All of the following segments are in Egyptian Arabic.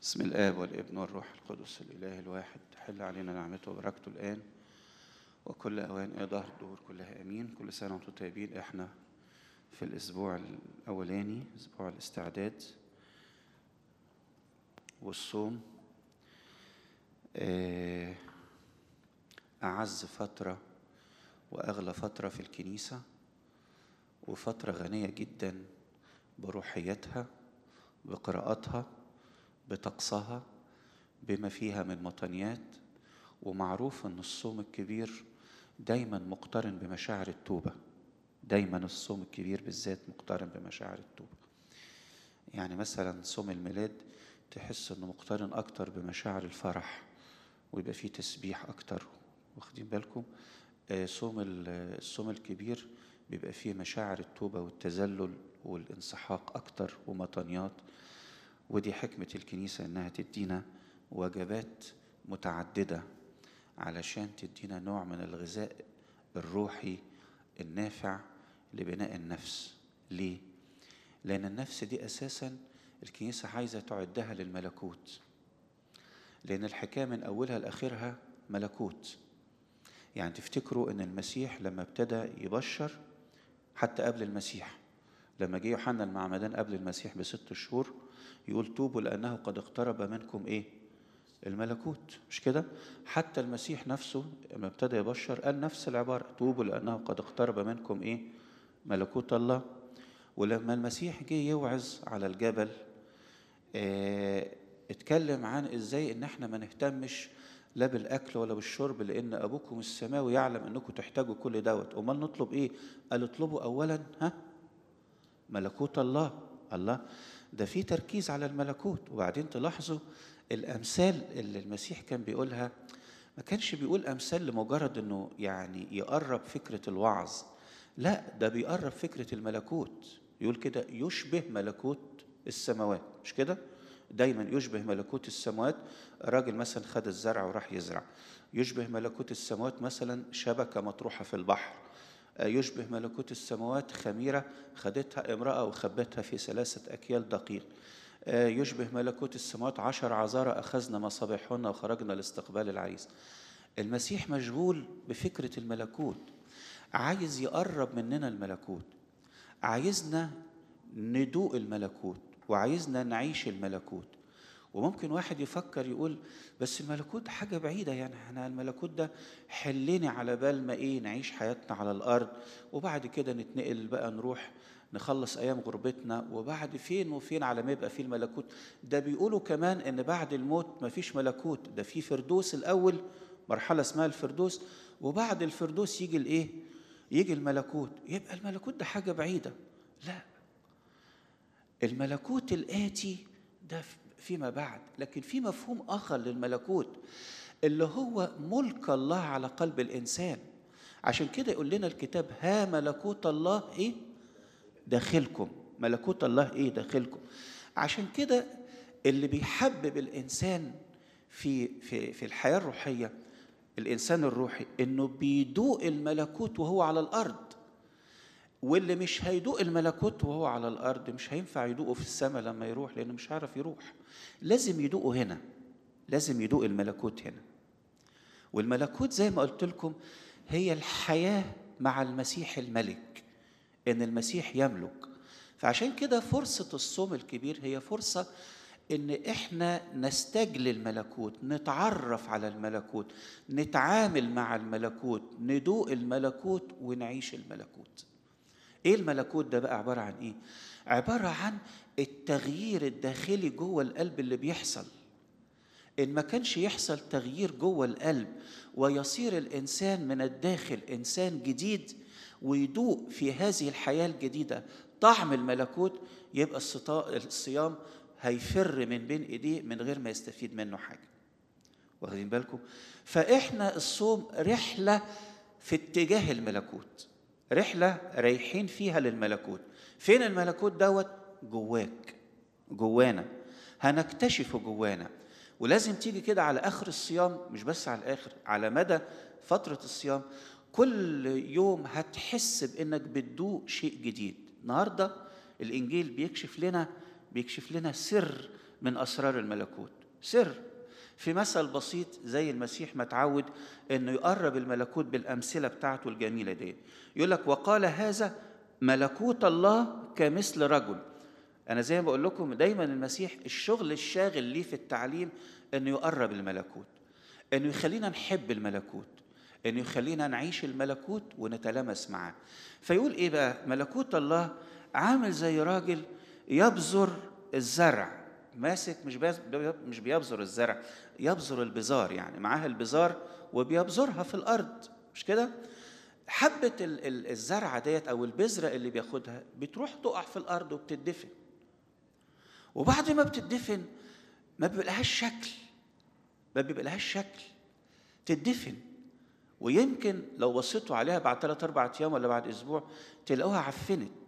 بسم الآب والابن والروح القدس الإله الواحد حل علينا نعمته وبركته الآن وكل أوان إلى ظهر الدهور كلها آمين كل سنة وأنتم طيبين إحنا في الأسبوع الأولاني أسبوع الاستعداد والصوم آه، أعز فترة وأغلى فترة في الكنيسة وفترة غنية جدا بروحيتها بقراءاتها بطقسها بما فيها من مطنيات ومعروف ان الصوم الكبير دايما مقترن بمشاعر التوبه دايما الصوم الكبير بالذات مقترن بمشاعر التوبه يعني مثلا صوم الميلاد تحس انه مقترن اكتر بمشاعر الفرح ويبقى فيه تسبيح اكتر واخدين بالكم آه، صوم ال- الصوم الكبير بيبقى فيه مشاعر التوبه والتذلل والانسحاق اكتر ومطنيات ودي حكمة الكنيسة إنها تدينا وجبات متعددة علشان تدينا نوع من الغذاء الروحي النافع لبناء النفس ليه؟ لأن النفس دي أساسا الكنيسة عايزة تعدها للملكوت لأن الحكاية من أولها لآخرها ملكوت يعني تفتكروا إن المسيح لما ابتدى يبشر حتى قبل المسيح لما جه يوحنا المعمدان قبل المسيح بست شهور يقول توبوا لأنه قد اقترب منكم إيه؟ الملكوت مش كده؟ حتى المسيح نفسه لما ابتدى يبشر قال نفس العبارة توبوا لأنه قد اقترب منكم إيه؟ ملكوت الله ولما المسيح جه يوعظ على الجبل آه اتكلم عن ازاي ان احنا ما نهتمش لا بالاكل ولا بالشرب لان ابوكم السماوي يعلم انكم تحتاجوا كل دوت امال نطلب ايه قال اطلبوا اولا ها ملكوت الله الله ده في تركيز على الملكوت وبعدين تلاحظوا الامثال اللي المسيح كان بيقولها ما كانش بيقول امثال لمجرد انه يعني يقرب فكره الوعظ لا ده بيقرب فكره الملكوت يقول كده يشبه ملكوت السماوات مش كده دايما يشبه ملكوت السماوات راجل مثلا خد الزرع وراح يزرع يشبه ملكوت السماوات مثلا شبكه مطروحه في البحر آه، يشبه ملكوت السماوات خميرة خدتها امرأة وخبتها في ثلاثة أكيال دقيق آه، يشبه ملكوت السماوات عشر عذارى أخذنا مصابيحهن وخرجنا لاستقبال العريس المسيح مشغول بفكرة الملكوت عايز يقرب مننا الملكوت عايزنا ندوق الملكوت وعايزنا نعيش الملكوت وممكن واحد يفكر يقول بس الملكوت حاجة بعيدة يعني احنا الملكوت ده حلني على بال ما ايه نعيش حياتنا على الأرض وبعد كده نتنقل بقى نروح نخلص أيام غربتنا وبعد فين وفين على ما يبقى فيه الملكوت ده بيقولوا كمان إن بعد الموت مفيش ملكوت ده في فردوس الأول مرحلة اسمها الفردوس وبعد الفردوس يجي الإيه؟ يجي الملكوت يبقى الملكوت ده حاجة بعيدة لا الملكوت الآتي ده فيما بعد لكن في مفهوم آخر للملكوت اللي هو ملك الله على قلب الإنسان عشان كده يقول لنا الكتاب ها ملكوت الله إيه داخلكم ملكوت الله إيه داخلكم عشان كده اللي بيحبب الإنسان في في في الحياة الروحية الإنسان الروحي إنه بيدوق الملكوت وهو على الأرض واللي مش هيدوق الملكوت وهو على الارض مش هينفع يدوقه في السماء لما يروح لانه مش هيعرف يروح لازم يدوقه هنا لازم يدوق الملكوت هنا والملكوت زي ما قلت لكم هي الحياه مع المسيح الملك ان المسيح يملك فعشان كده فرصه الصوم الكبير هي فرصه ان احنا نستجلي الملكوت نتعرف على الملكوت نتعامل مع الملكوت ندوق الملكوت ونعيش الملكوت ايه الملكوت ده بقى عباره عن ايه عباره عن التغيير الداخلي جوه القلب اللي بيحصل ان ما كانش يحصل تغيير جوه القلب ويصير الانسان من الداخل انسان جديد ويدوق في هذه الحياه الجديده طعم الملكوت يبقى الصطا- الصيام هيفر من بين ايديه من غير ما يستفيد منه حاجه واخدين بالكم فاحنا الصوم رحله في اتجاه الملكوت رحله رايحين فيها للملكوت فين الملكوت دوت جواك جوانا هنكتشفه جوانا ولازم تيجي كده على اخر الصيام مش بس على الاخر على مدى فتره الصيام كل يوم هتحس بانك بتدوق شيء جديد النهارده الانجيل بيكشف لنا بيكشف لنا سر من اسرار الملكوت سر في مثل بسيط زي المسيح ما تعود انه يقرب الملكوت بالامثله بتاعته الجميله دي يقول لك وقال هذا ملكوت الله كمثل رجل انا زي ما بقول لكم دايما المسيح الشغل الشاغل ليه في التعليم انه يقرب الملكوت انه يخلينا نحب الملكوت انه يخلينا نعيش الملكوت ونتلامس معاه فيقول ايه بقى ملكوت الله عامل زي راجل يبذر الزرع ماسك مش مش بيبذر الزرع يبذر البذار يعني معاه البذار وبيبذرها في الارض مش كده حبة الزرعة ديت أو البذرة اللي بياخدها بتروح تقع في الأرض وبتدفن وبعد ما بتدفن ما بيبقى شكل ما بيبقى شكل تدفن ويمكن لو بصيتوا عليها بعد ثلاث أربع أيام ولا بعد أسبوع تلاقوها عفنت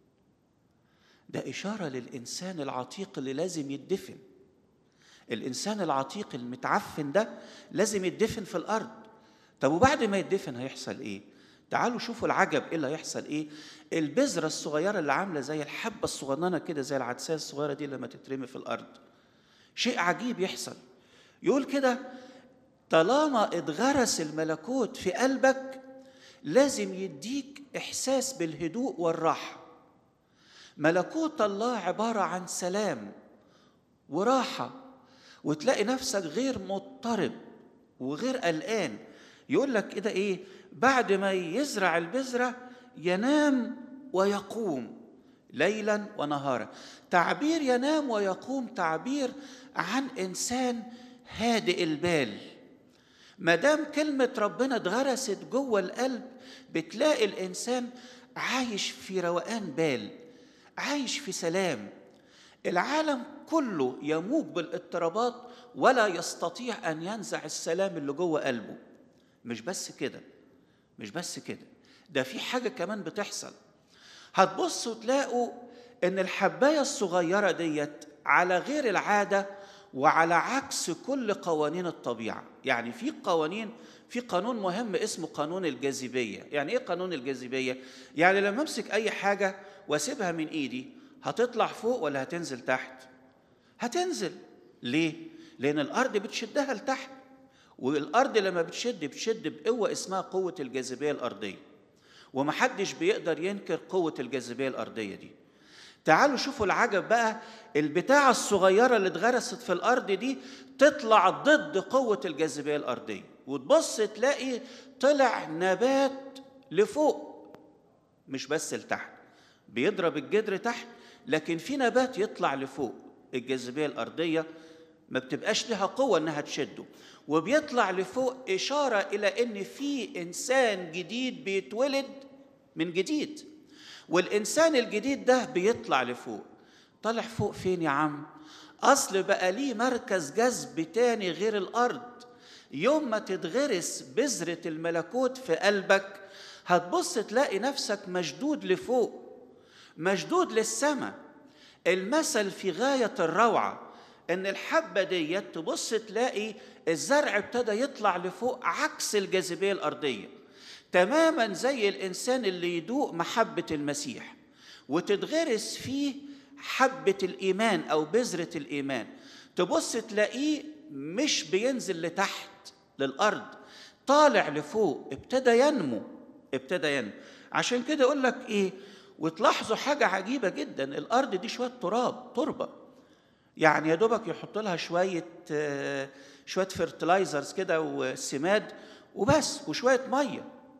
ده إشارة للإنسان العتيق اللي لازم يدفن الإنسان العتيق المتعفن ده لازم يدفن في الأرض طب وبعد ما يدفن هيحصل إيه؟ تعالوا شوفوا العجب ايه اللي هيحصل ايه البذره الصغيره اللي عامله زي الحبه الصغننه كده زي العدسيه الصغيره دي لما تترمي في الارض شيء عجيب يحصل يقول كده طالما اتغرس الملكوت في قلبك لازم يديك احساس بالهدوء والراحه ملكوت الله عباره عن سلام وراحه وتلاقي نفسك غير مضطرب وغير قلقان يقول لك كده ايه بعد ما يزرع البذره ينام ويقوم ليلا ونهارا تعبير ينام ويقوم تعبير عن انسان هادئ البال ما دام كلمه ربنا اتغرست جوه القلب بتلاقي الانسان عايش في روقان بال عايش في سلام العالم كله يموج بالاضطرابات ولا يستطيع ان ينزع السلام اللي جوه قلبه مش بس كده مش بس كده ده في حاجه كمان بتحصل هتبصوا تلاقوا ان الحبايه الصغيره ديت على غير العاده وعلى عكس كل قوانين الطبيعه يعني في قوانين في قانون مهم اسمه قانون الجاذبيه يعني ايه قانون الجاذبيه يعني لما امسك اي حاجه واسيبها من ايدي هتطلع فوق ولا هتنزل تحت هتنزل ليه لان الارض بتشدها لتحت والارض لما بتشد بتشد بقوه اسمها قوه الجاذبيه الارضيه ومحدش بيقدر ينكر قوه الجاذبيه الارضيه دي تعالوا شوفوا العجب بقى البتاعة الصغيرة اللي اتغرست في الأرض دي تطلع ضد قوة الجاذبية الأرضية وتبص تلاقي طلع نبات لفوق مش بس لتحت بيضرب الجدر تحت لكن في نبات يطلع لفوق الجاذبية الأرضية ما بتبقاش لها قوة إنها تشده وبيطلع لفوق إشارة إلى إن في إنسان جديد بيتولد من جديد والإنسان الجديد ده بيطلع لفوق طالع فوق فين يا عم أصل بقى ليه مركز جذب تاني غير الأرض يوم ما تتغرس بذرة الملكوت في قلبك هتبص تلاقي نفسك مشدود لفوق مشدود للسماء المثل في غاية الروعة ان الحبه ديت تبص تلاقي الزرع ابتدى يطلع لفوق عكس الجاذبيه الارضيه تماما زي الانسان اللي يدوق محبه المسيح وتتغرس فيه حبه الايمان او بذره الايمان تبص تلاقيه مش بينزل لتحت للارض طالع لفوق ابتدى ينمو ابتدى ينمو عشان كده يقول لك ايه وتلاحظوا حاجه عجيبه جدا الارض دي شويه تراب تربه يعني يا دوبك يحط لها شويه شويه فيرتلايزرز كده وسماد وبس وشويه ميه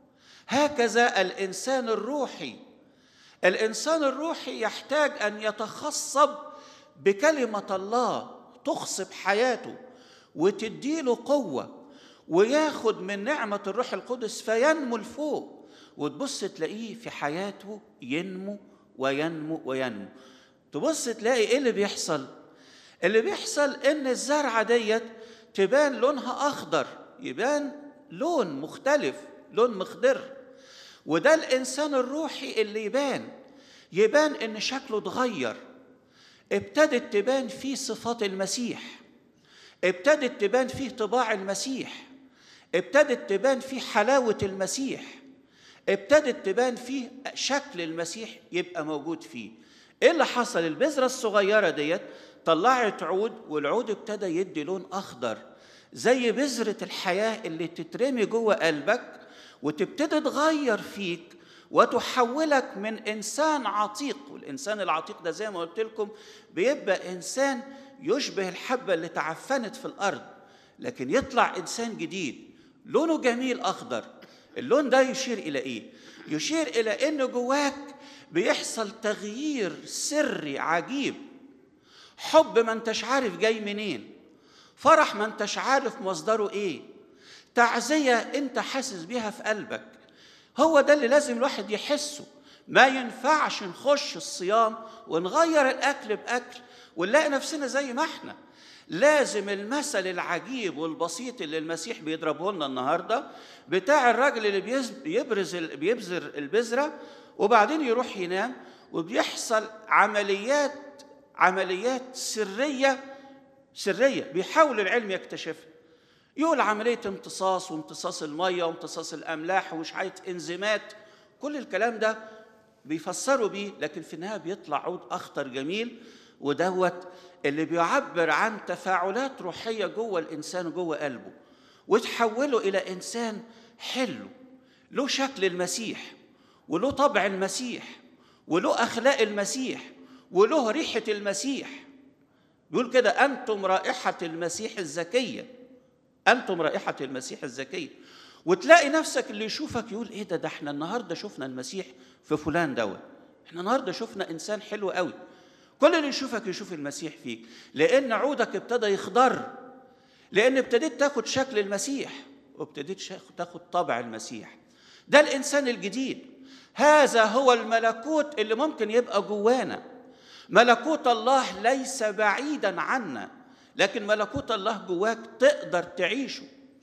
هكذا الانسان الروحي الانسان الروحي يحتاج ان يتخصب بكلمه الله تخصب حياته وتديله قوه وياخد من نعمه الروح القدس فينمو لفوق وتبص تلاقيه في حياته ينمو وينمو وينمو تبص تلاقي ايه اللي بيحصل اللي بيحصل ان الزرعه ديت تبان لونها اخضر يبان لون مختلف لون مخضر وده الانسان الروحي اللي يبان يبان ان شكله اتغير ابتدت تبان فيه صفات المسيح ابتدت تبان فيه طباع المسيح ابتدت تبان فيه حلاوه المسيح ابتدت تبان فيه شكل المسيح يبقى موجود فيه ايه اللي حصل البذره الصغيره ديت طلعت عود والعود ابتدى يدي لون اخضر زي بذره الحياه اللي تترمي جوه قلبك وتبتدي تغير فيك وتحولك من انسان عتيق والانسان العتيق ده زي ما قلت لكم بيبقى انسان يشبه الحبه اللي تعفنت في الارض لكن يطلع انسان جديد لونه جميل اخضر اللون ده يشير الى ايه يشير الى ان جواك بيحصل تغيير سري عجيب حب ما انتش عارف جاي منين فرح ما انتش عارف مصدره ايه تعزيه انت حاسس بيها في قلبك هو ده اللي لازم الواحد يحسه ما ينفعش نخش الصيام ونغير الاكل باكل ونلاقي نفسنا زي ما احنا لازم المثل العجيب والبسيط اللي المسيح بيضربه لنا النهارده بتاع الراجل اللي بيبرز بيبذر البذره وبعدين يروح ينام وبيحصل عمليات عمليات سريه سريه بيحاول العلم يكتشفها يقول عمليه امتصاص وامتصاص الميه وامتصاص الاملاح وشعايه انزيمات كل الكلام ده بيفسروا بيه لكن في النهايه بيطلع عود اخضر جميل ودوت اللي بيعبر عن تفاعلات روحيه جوه الانسان جوه قلبه وتحوله الى انسان حلو له شكل المسيح وله طبع المسيح وله اخلاق المسيح وله ريحه المسيح بيقول كده انتم رائحه المسيح الزكيه انتم رائحه المسيح الزكيه وتلاقي نفسك اللي يشوفك يقول ايه ده ده احنا النهارده شفنا المسيح في فلان دوت احنا النهارده شفنا انسان حلو قوي كل اللي يشوفك يشوف المسيح فيك لان عودك ابتدى يخضر لان ابتديت تاخد شكل المسيح وابتديت تاخد طبع المسيح ده الانسان الجديد هذا هو الملكوت اللي ممكن يبقى جوانا ملكوت الله ليس بعيدا عنا لكن ملكوت الله جواك تقدر تعيشه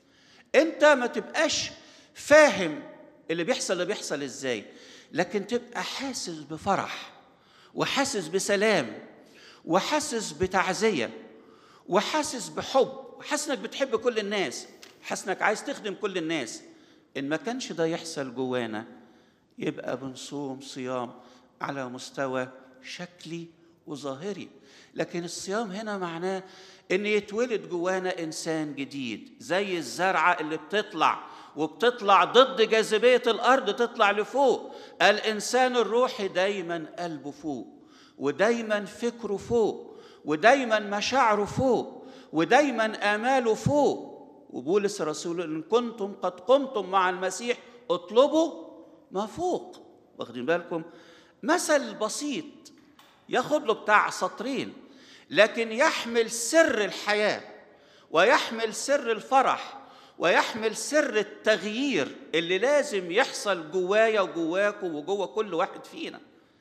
انت ما تبقاش فاهم اللي بيحصل اللي بيحصل ازاي لكن تبقى حاسس بفرح وحاسس بسلام وحاسس بتعزيه وحاسس بحب وحاسس انك بتحب كل الناس حاسس انك عايز تخدم كل الناس ان ما كانش ده يحصل جوانا يبقى بنصوم صيام على مستوى شكلي وظاهري لكن الصيام هنا معناه ان يتولد جوانا انسان جديد زي الزرعه اللي بتطلع وبتطلع ضد جاذبيه الارض تطلع لفوق الانسان الروحي دايما قلبه فوق ودايما فكره فوق ودايما مشاعره فوق ودايما اماله فوق وبولس الرسول ان كنتم قد قمتم مع المسيح اطلبوا ما فوق واخدين بالكم مثل بسيط ياخد له بتاع سطرين لكن يحمل سر الحياه ويحمل سر الفرح ويحمل سر التغيير اللي لازم يحصل جوايا وجواكم وجوا كل واحد فينا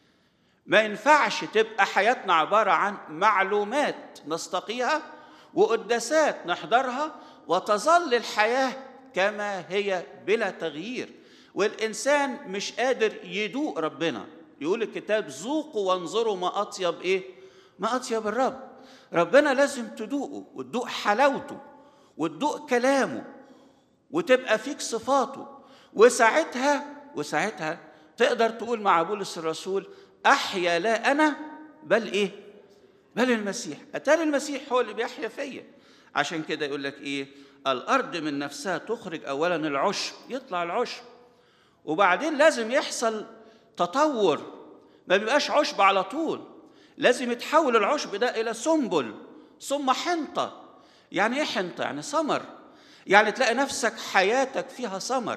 ما ينفعش تبقى حياتنا عباره عن معلومات نستقيها وقداسات نحضرها وتظل الحياه كما هي بلا تغيير والانسان مش قادر يدوق ربنا يقول الكتاب ذوقوا وانظروا ما اطيب ايه ما اطيب الرب ربنا لازم تدوقه وتدوق حلاوته وتدوق كلامه وتبقى فيك صفاته وساعتها وساعتها تقدر تقول مع بولس الرسول احيا لا انا بل ايه بل المسيح اتاري المسيح هو اللي بيحيا فيا عشان كده يقول لك ايه الارض من نفسها تخرج اولا العشب يطلع العشب وبعدين لازم يحصل تطور ما بيبقاش عشب على طول لازم يتحول العشب ده الى سنبل ثم حنطه يعني ايه حنطه يعني ثمر يعني تلاقي نفسك حياتك فيها ثمر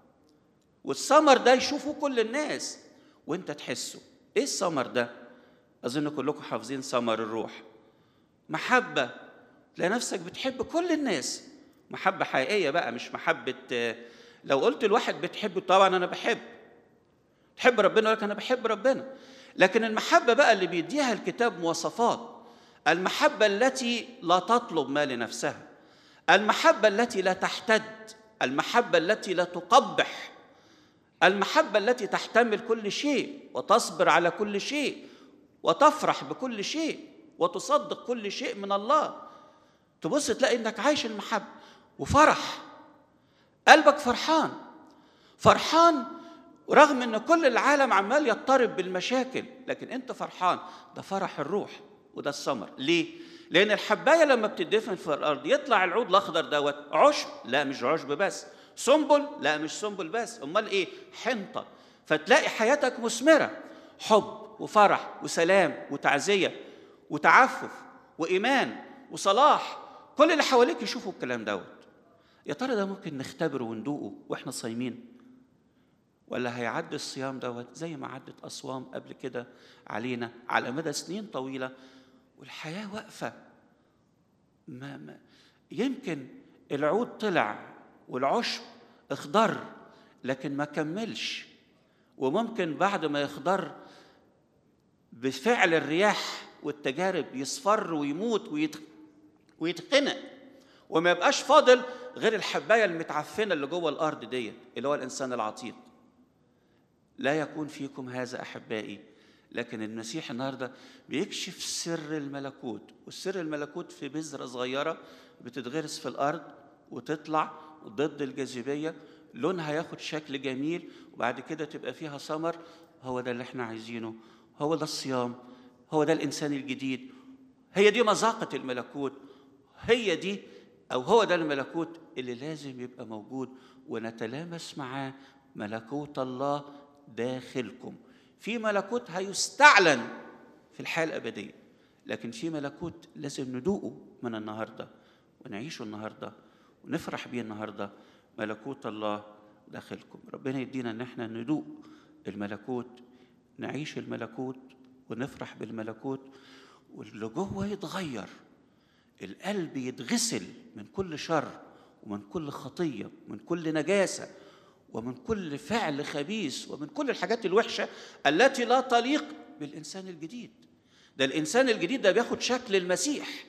والثمر ده يشوفه كل الناس وانت تحسه ايه الثمر ده اظن كلكم حافظين ثمر الروح محبه تلاقي نفسك بتحب كل الناس محبه حقيقيه بقى مش محبه لو قلت الواحد بتحبه طبعا انا بحب تحب ربنا لك انا بحب ربنا لكن المحبه بقى اللي بيديها الكتاب مواصفات المحبه التي لا تطلب ما لنفسها المحبه التي لا تحتد المحبه التي لا تقبح المحبه التي تحتمل كل شيء وتصبر على كل شيء وتفرح بكل شيء وتصدق كل شيء من الله تبص تلاقي انك عايش المحبه وفرح قلبك فرحان فرحان رغم ان كل العالم عمال يضطرب بالمشاكل لكن انت فرحان ده فرح الروح وده الثمر ليه لان الحبايه لما بتدفن في الارض يطلع العود الاخضر دوت عشب لا مش عشب بس سنبل لا مش سنبل بس امال ايه حنطه فتلاقي حياتك مثمره حب وفرح وسلام وتعزيه وتعفف وايمان وصلاح كل اللي حواليك يشوفوا الكلام دوت يا ترى ده ممكن نختبره وندوقه واحنا صايمين ولا هيعدي الصيام دوت زي ما عدت اصوام قبل كده علينا على مدى سنين طويله والحياه واقفه ما, ما يمكن العود طلع والعشب اخضر لكن ما كملش وممكن بعد ما يخضر بفعل الرياح والتجارب يصفر ويموت ويت... ويتخنق وما يبقاش فاضل غير الحبايه المتعفنه اللي جوه الارض ديت اللي هو الانسان العتيق لا يكون فيكم هذا احبائي لكن المسيح النهارده بيكشف سر الملكوت والسر الملكوت في بذره صغيره بتتغرس في الارض وتطلع ضد الجاذبيه لونها ياخد شكل جميل وبعد كده تبقى فيها ثمر هو ده اللي احنا عايزينه هو ده الصيام هو ده الانسان الجديد هي دي مذاقه الملكوت هي دي او هو ده الملكوت اللي لازم يبقى موجود ونتلامس معاه ملكوت الله داخلكم في ملكوت هيستعلن في الحياه الابديه لكن في ملكوت لازم ندوقه من النهارده ونعيشه النهارده ونفرح بيه النهارده ملكوت الله داخلكم ربنا يدينا ان احنا ندوق الملكوت نعيش الملكوت ونفرح بالملكوت واللي جوه يتغير القلب يتغسل من كل شر ومن كل خطيه ومن كل نجاسه ومن كل فعل خبيث ومن كل الحاجات الوحشه التي لا تليق بالانسان الجديد ده الانسان الجديد ده بياخد شكل المسيح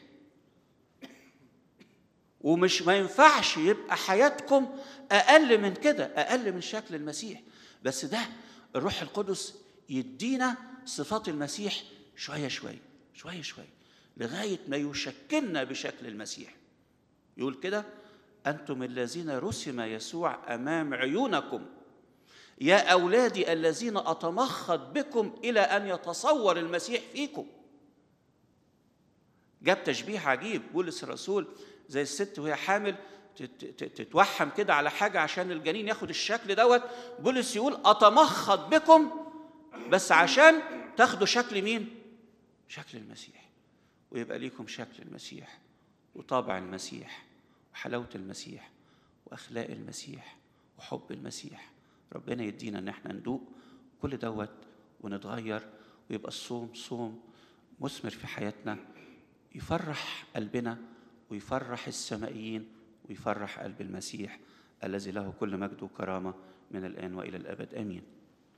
ومش ما ينفعش يبقى حياتكم اقل من كده اقل من شكل المسيح بس ده الروح القدس يدينا صفات المسيح شويه شويه شويه شويه لغايه ما يشكلنا بشكل المسيح يقول كده انتم الذين رسم يسوع امام عيونكم يا اولادي الذين اتمخض بكم الى ان يتصور المسيح فيكم جاب تشبيه عجيب بولس الرسول زي الست وهي حامل تتوحم كده على حاجه عشان الجنين ياخد الشكل دوت بولس يقول اتمخض بكم بس عشان تاخدوا شكل مين شكل المسيح ويبقى ليكم شكل المسيح وطابع المسيح وحلاوه المسيح واخلاق المسيح وحب المسيح ربنا يدينا ان احنا ندوق كل دوت ونتغير ويبقى الصوم صوم مثمر في حياتنا يفرح قلبنا ويفرح السمائيين ويفرح قلب المسيح الذي له كل مجد وكرامه من الان والى الابد امين